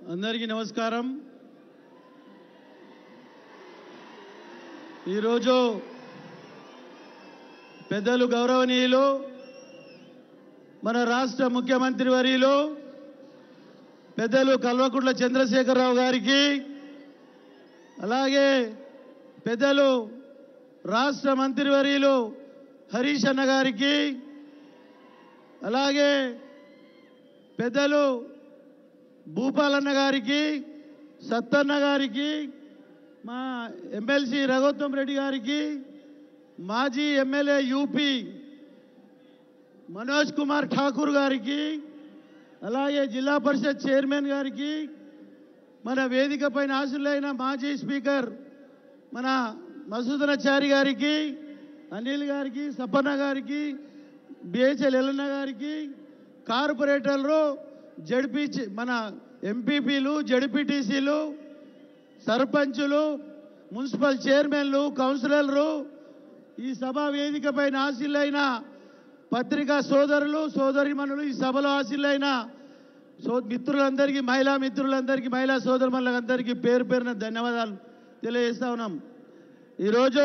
అందరికీ నమస్కారం ఈరోజు పెద్దలు గౌరవనీయులు మన రాష్ట్ర ముఖ్యమంత్రి వర్యులు పెద్దలు కల్వకుంట్ల చంద్రశేఖరరావు గారికి అలాగే పెద్దలు రాష్ట్ర మంత్రివర్యులు హరీష్ అన్న గారికి అలాగే పెద్దలు భూపాలన్న గారికి సత్తన్న గారికి మా ఎమ్మెల్సీ రఘోత్తం రెడ్డి గారికి మాజీ ఎమ్మెల్యే యూపీ మనోజ్ కుమార్ ఠాకూర్ గారికి అలాగే జిల్లా పరిషత్ చైర్మన్ గారికి మన వేదిక పైన ఆశులైన మాజీ స్పీకర్ మన మసూదనాచారి గారికి అనిల్ గారికి సప్పన్న గారికి బిహెచ్ఎల్ ఎల్లన్న గారికి కార్పొరేటర్లు జడ్పీ మన ఎంపీపీలు జడ్పీటీసీలు సర్పంచులు మున్సిపల్ చైర్మన్లు కౌన్సిలర్లు ఈ సభా వేదిక పైన ఆశీలైన పత్రికా సోదరులు సోదరిమణులు ఈ సభలో ఆశీలైన సో మిత్రులందరికీ మహిళా మిత్రులందరికీ మహిళా సోదరులందరికీ పేరు పేరున ధన్యవాదాలు తెలియజేస్తా ఉన్నాం ఈరోజు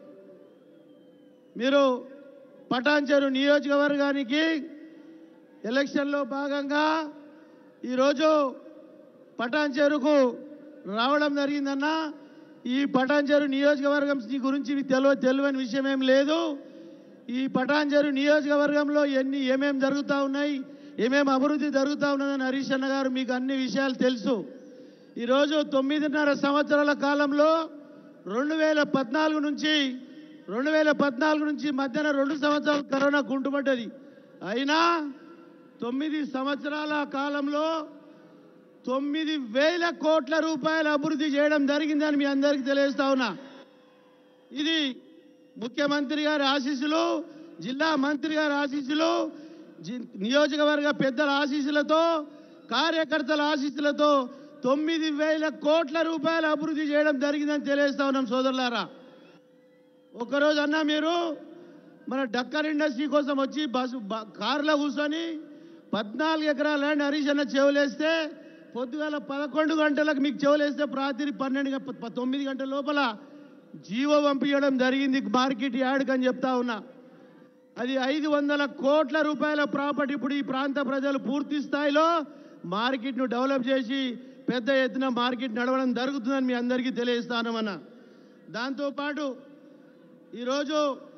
మీరు పటాన్చెరు నియోజకవర్గానికి ఎలక్షన్లో భాగంగా ఈరోజు పటాన్చెరుకు రావడం జరిగిందన్న ఈ పటాన్చెరు నియోజకవర్గం గురించి మీకు తెలియ తెలియని విషయం ఏం లేదు ఈ పటాన్చెరు నియోజకవర్గంలో ఎన్ని ఏమేం జరుగుతూ ఉన్నాయి ఏమేం అభివృద్ధి జరుగుతూ ఉన్నదని హరీష్ అన్న గారు మీకు అన్ని విషయాలు తెలుసు ఈరోజు తొమ్మిదిన్నర సంవత్సరాల కాలంలో రెండు వేల పద్నాలుగు నుంచి రెండు వేల పద్నాలుగు నుంచి మధ్యాహ్నం రెండు సంవత్సరాలు కరోనా కుంటుపడ్డది అయినా తొమ్మిది సంవత్సరాల కాలంలో తొమ్మిది వేల కోట్ల రూపాయల అభివృద్ధి చేయడం జరిగిందని మీ అందరికీ తెలియజేస్తా ఉన్నా ఇది ముఖ్యమంత్రి గారి ఆశీస్సులు జిల్లా మంత్రి గారి ఆశీస్సులు జి- నియోజకవర్గ పెద్దల ఆశీస్సులతో కార్యకర్తల ఆశీస్సులతో తొమ్మిది వేల కోట్ల రూపాయల అభివృద్ధి చేయడం జరిగిందని తెలియజేస్తా ఉన్నాం సోదరులారా ఒకరోజు అన్న మీరు మన డక్కర్ ఇండస్ట్రీ కోసం వచ్చి బస్సు బ- కారులో కూర్చొని పద్నాలుగు ఎకరాల ల్యాండ్ హరీష్ అన్న చెవులేస్తే పొద్దుగాల పదకొండు గంటలకు మీకు చెవులేస్తే రాత్రి పన్నెండు గంట- ప- తొమ్మిది గంటల లోపల జీవో పంపించడం జరిగింది మార్కెట్ యార్డ్కి అని చెప్తా ఉన్నా అది ఐదు వందల కోట్ల రూపాయల ప్రాపర్టీ ఇప్పుడు ఈ ప్రాంత ప్రజలు పూర్తి స్థాయిలో మార్కెట్ను డెవలప్ చేసి పెద్ద ఎత్తున మార్కెట్ నడవడం జరుగుతుందని మీ అందరికీ తెలియజేస్తానమన్నా దాంతోపాటు ఈరోజు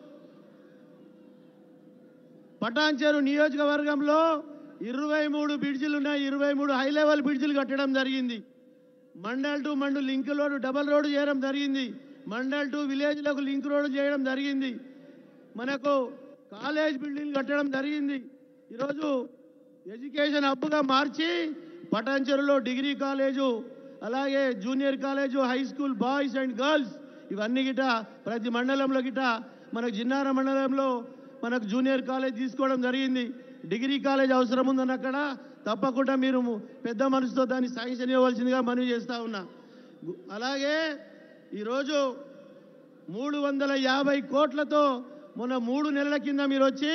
పటాన్చెరు నియోజకవర్గంలో ఇరవై మూడు బ్రిడ్జిలు ఉన్నాయి ఇరవై మూడు హై లెవెల్ బ్రిడ్జిలు కట్టడం జరిగింది mandal to mandal link road double road చేయడం జరిగింది మండల్ టు విలేజ్లకు లింక్ రోడ్ చేయడం జరిగింది మనకు కాలేజ్ బిల్డింగ్ కట్టడం జరిగింది ఈరోజు ఎడ్యుకేషన్ హబ్గా మార్చి పటాన్చెరులో డిగ్రీ కాలేజు అలాగే junior college high school boys and girls ఇవన్నీ గిట ప్రతి మండలంలో గిట మనకు జిన్నార మండలంలో మనకు జూనియర్ కాలేజ్ తీసుకోవడం జరిగింది డిగ్రీ కాలేజ్ అవసరం ఉందని అక్కడ తప్పకుండా మీరు పెద్ద మనసుతో దాన్ని శాంక్షన్ ఇవ్వవలసిందిగా మనవి చేస్తా ఉన్నా గు- అలాగే ఈరోజు మూడు వందల యాభై కోట్లతో మొన్న మూడు నెలల కింద మీరు వచ్చి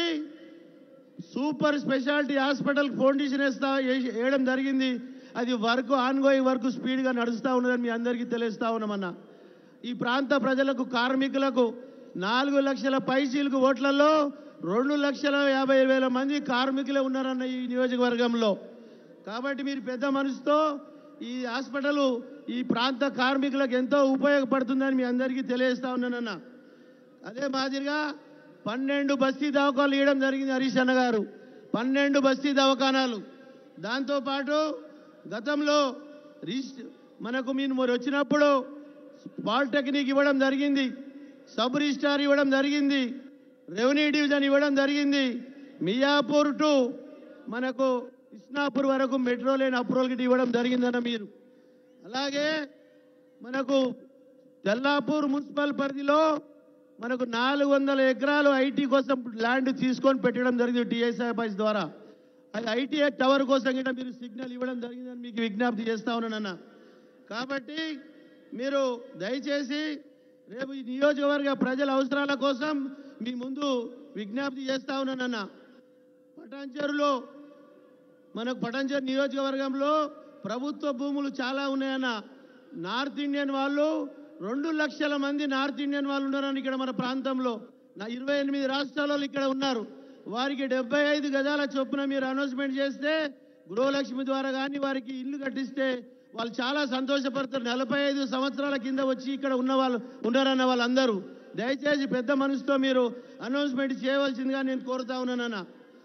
సూపర్ స్పెషాలిటీ హాస్పిటల్ ఫౌండేషన్ వేస్తా వేసి- వేయడం జరిగింది అది వర్క్ ఆన్ గోయింగ్ వర్క్ స్పీడ్గా నడుస్తూ ఉన్నదని మీ అందరికీ తెలియస్తా ఉన్నామన్నా ఈ ప్రాంత ప్రజలకు కార్మికులకు నాలుగు లక్షల పైసీలకు ఓట్లలో రెండు లక్షల యాభై వేల మంది కార్మికులే ఉన్నారన్న ఈ నియోజకవర్గంలో కాబట్టి మీరు పెద్ద మనసుతో ఈ హాస్పిటల్ ఈ ప్రాంత కార్మికులకు ఎంతో ఉపయోగపడుతుందని మీ అందరికీ తెలియజేస్తా ఉన్నానన్న అదే మాదిరిగా పన్నెండు బస్తీ దవాఖానాలు ఇవ్వడం జరిగింది హరీష్ అన్న గారు పన్నెండు బస్తీ దవాఖానాలు దాంతోపాటు గతంలో రిజిస్ట్ మనకు మీరు మరి వచ్చినప్పుడు పాలిటెక్నిక్ ఇవ్వడం జరిగింది సబ్ రిజిస్టార్ ఇవ్వడం జరిగింది రెవెన్యూ డివిజన్ ఇవ్వడం జరిగింది మియాపూర్ టు మనకు ఇస్నాపూర్ వరకు మెట్రో లేని అప్రూవల్ గిట్ ఇవ్వడం జరిగిందన్న మీరు అలాగే మనకు తెల్లాపూర్ మున్సిపల్ పరిధిలో మనకు నాలుగు వందల ఎకరాలు ఐటీ కోసం ల్యాండ్ తీసుకొని పెట్టడం జరిగింది టీఎస్ఐఎస్ ద్వారా అది ఐటీ టవర్ కోసం కూడా మీరు సిగ్నల్ ఇవ్వడం జరిగిందని మీకు విజ్ఞప్తి చేస్తా ఉన్నానన్న కాబట్టి మీరు దయచేసి రేపు ఈ నియోజకవర్గ ప్రజల అవసరాల కోసం మీ ముందు విజ్ఞప్తి చేస్తా ఉన్నానన్న పటాన్చెరులో మనకు పటాన్చెరు నియోజకవర్గంలో ప్రభుత్వ భూములు చాలా ఉన్నాయన్న నార్త్ ఇండియన్ వాళ్ళు రెండు లక్షల మంది నార్త్ ఇండియన్ వాళ్ళు ఉన్నారని ఇక్కడ మన ప్రాంతంలో నా ఇరవై ఎనిమిది రాష్ట్రాల వాళ్ళు ఇక్కడ ఉన్నారు వారికి డెబ్బై ఐదు గజాల చొప్పున మీరు అనౌన్స్మెంట్ చేస్తే గృహలక్ష్మి ద్వారా కానీ వారికి ఇల్లు కట్టిస్తే వాళ్ళు చాలా సంతోషపడతారు నలభై ఐదు సంవత్సరాల కింద వచ్చి ఇక్కడ ఉన్న వాళ్ళు ఉన్నారన్న వాళ్ళందరూ దయచేసి పెద్ద మనసుతో మీరు అనౌన్స్మెంట్ చేయవలసిందిగా నేను కోరుతా ఉన్నానన్న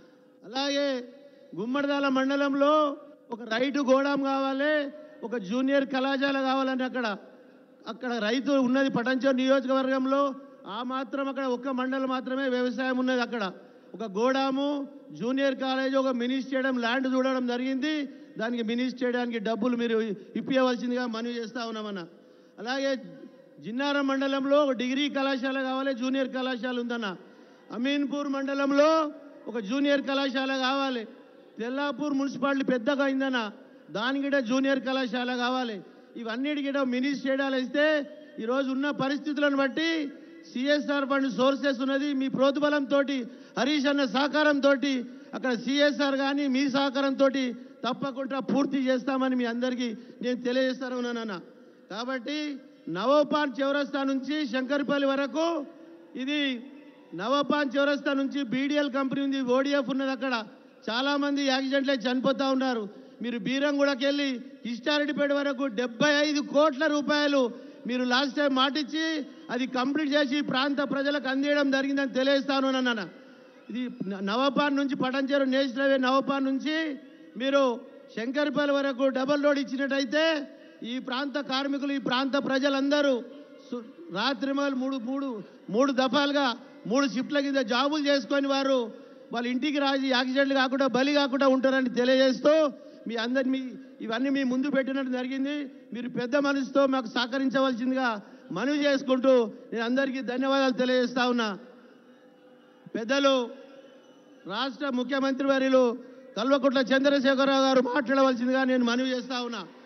అలాగే గుమ్మడిదాల మండలంలో ఒక రైతు గోడాం కావాలి ఒక జూనియర్ కళాశాల కావాలని అక్కడ అక్కడ రైతు ఉన్నది పటంచోర్ నియోజకవర్గంలో ఆ మాత్రం అక్కడ ఒక్క మండలం మాత్రమే వ్యవసాయం ఉన్నది అక్కడ ఒక గోడాము జూనియర్ కాలేజ్ ఒక మినీ స్టేడియం ల్యాండ్ చూడడం జరిగింది దానికి మినీ స్టేడియానికి డబ్బులు మీరు ఇప్పించవలసిందిగా మనవి చేస్తా ఉన్నామన్న అలాగే జిన్నారం మండలంలో ఒక డిగ్రీ కళాశాల కావాలి జూనియర్ కళాశాల ఉందన్న అమీన్పూర్ మండలంలో ఒక జూనియర్ కళాశాల కావాలి తెల్లాపూర్ మున్సిపాలిటీ పెద్దగా అయిందన్న దానికి కూడా జూనియర్ కళాశాల కావాలి ఇవన్నిటికీ కూడా మినీ స్టేడియాలు ఇస్తే ఈరోజు ఉన్న పరిస్థితులను బట్టి సిఎస్ఆర్ ఫండ్ సోర్సెస్ ఉన్నది మీ ప్రోద్బలంతో హరీష్ అన్న సహకారంతో అక్కడ సిఎస్ఆర్ కానీ మీ సహకారంతో తప్పకుండా పూర్తి చేస్తామని మీ అందరికీ నేను తెలియజేస్తాను ఉన్నానన్న కాబట్టి నవోపాన్ చౌరస్తా నుంచి శంకర్పల్లి వరకు ఇది నవపాన్ చౌరస్తా నుంచి బీడిఎల్ కంపెనీ ఉంది ఓడిఎఫ్ ఉన్నది అక్కడ చాలా మంది యాక్సిడెంట్లే చనిపోతా ఉన్నారు మీరు బీరంగూడకి వెళ్ళి కిష్టారెడ్డిపేట వరకు డెబ్బై ఐదు కోట్ల రూపాయలు మీరు లాస్ట్ టైం మాటిచ్చి అది కంప్లీట్ చేసి ఈ ప్రాంత ప్రజలకు అందియడం జరిగిందని తెలియజేస్తాను అన్న ఇది న- నవపాన్ నుంచి పటంచేరు నేషనల్ హైవే నవపాన్ నుంచి మీరు శంకర్పల్లి వరకు డబల్ రోడ్ ఇచ్చినట్టయితే ఈ ప్రాంత కార్మికులు ఈ ప్రాంత ప్రజలందరూ సు- రాత్రి మొదలు మూడు మూడు మూడు దఫాలుగా మూడు షిఫ్ట్ల కింద జాబులు చేసుకొని వారు వాళ్ళ ఇంటికి రాజు యాక్సిడెంట్లు కాకుండా బలి కాకుండా ఉంటారని తెలియజేస్తూ మీ అందరి మీ ఇవన్నీ మీ ముందు పెట్టినట్టు జరిగింది మీరు పెద్ద మనసుతో మాకు సహకరించవలసిందిగా మనవి చేసుకుంటూ నేను అందరికీ ధన్యవాదాలు తెలియజేస్తా ఉన్నా పెద్దలు రాష్ట్ర ముఖ్యమంత్రి వర్యులు కల్వకుంట్ల చంద్రశేఖరరావు గారు మాట్లాడవలసిందిగా నేను మనవి చేస్తా ఉన్నా